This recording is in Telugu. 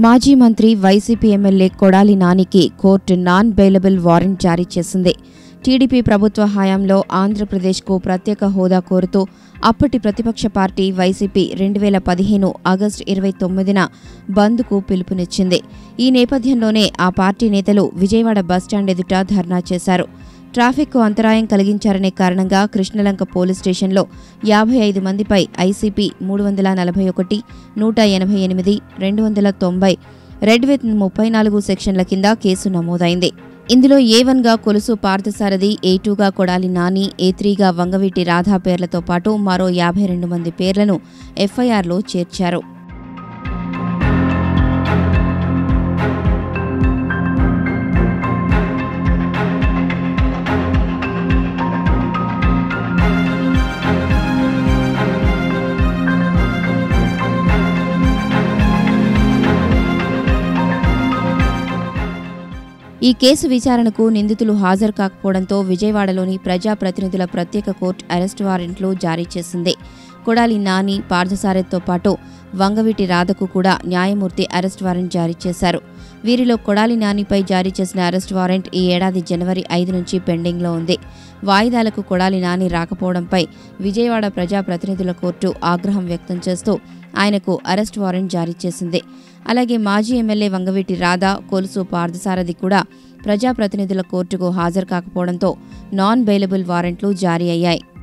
మాజీ మంత్రి వైసీపీ ఎమ్మెల్యే కొడాలి నానికి కోర్టు నాన్ బెయిలబుల్ వారెంట్ జారీ చేసింది టీడీపీ ప్రభుత్వ హయాంలో ఆంధ్రప్రదేశ్కు ప్రత్యేక హోదా కోరుతూ అప్పటి ప్రతిపక్ష పార్టీ వైసీపీ రెండు వేల పదిహేను ఆగస్టు ఇరవై తొమ్మిదిన బంద్కు పిలుపునిచ్చింది ఈ నేపథ్యంలోనే ఆ పార్టీ నేతలు విజయవాడ బస్టాండ్ ఎదుట ధర్నా చేశారు ట్రాఫిక్కు అంతరాయం కలిగించారనే కారణంగా కృష్ణలంక పోలీస్ స్టేషన్లో యాభై ఐదు మందిపై ఐసీపీ మూడు వందల నలభై ఒకటి నూట ఎనభై ఎనిమిది రెండు వందల తొంభై రెడ్ విత్ ముప్పై నాలుగు సెక్షన్ల కింద కేసు నమోదైంది ఇందులో ఏ వన్గా కొలుసు పార్థసారథి ఏ టూగా కొడాలి నాని ఏ త్రీగా వంగవీటి రాధా పేర్లతో పాటు మరో యాభై రెండు మంది పేర్లను ఎఫ్ఐఆర్లో చేర్చారు ఈ కేసు విచారణకు నిందితులు హాజరు కాకపోవడంతో విజయవాడలోని ప్రజాప్రతినిధుల ప్రత్యేక కోర్టు అరెస్ట్ వారెంట్లు జారీ చేసింది కొడాలి నాని పార్థసారథితో పాటు వంగవీటి రాధకు కూడా న్యాయమూర్తి అరెస్ట్ వారెంట్ జారీ చేశారు వీరిలో కొడాలి నానిపై జారీ చేసిన అరెస్ట్ వారెంట్ ఈ ఏడాది జనవరి ఐదు నుంచి పెండింగ్లో ఉంది వాయిదాలకు కొడాలి నాని రాకపోవడంపై విజయవాడ ప్రజాప్రతినిధుల కోర్టు ఆగ్రహం వ్యక్తం చేస్తూ ఆయనకు అరెస్ట్ వారెంట్ జారీ చేసింది అలాగే మాజీ ఎమ్మెల్యే వంగవీటి రాధా కొలుసు పార్థసారథి కూడా ప్రజాప్రతినిధుల కోర్టుకు హాజరు కాకపోవడంతో నాన్ బెయిలబుల్ వారెంట్లు జారీ అయ్యాయి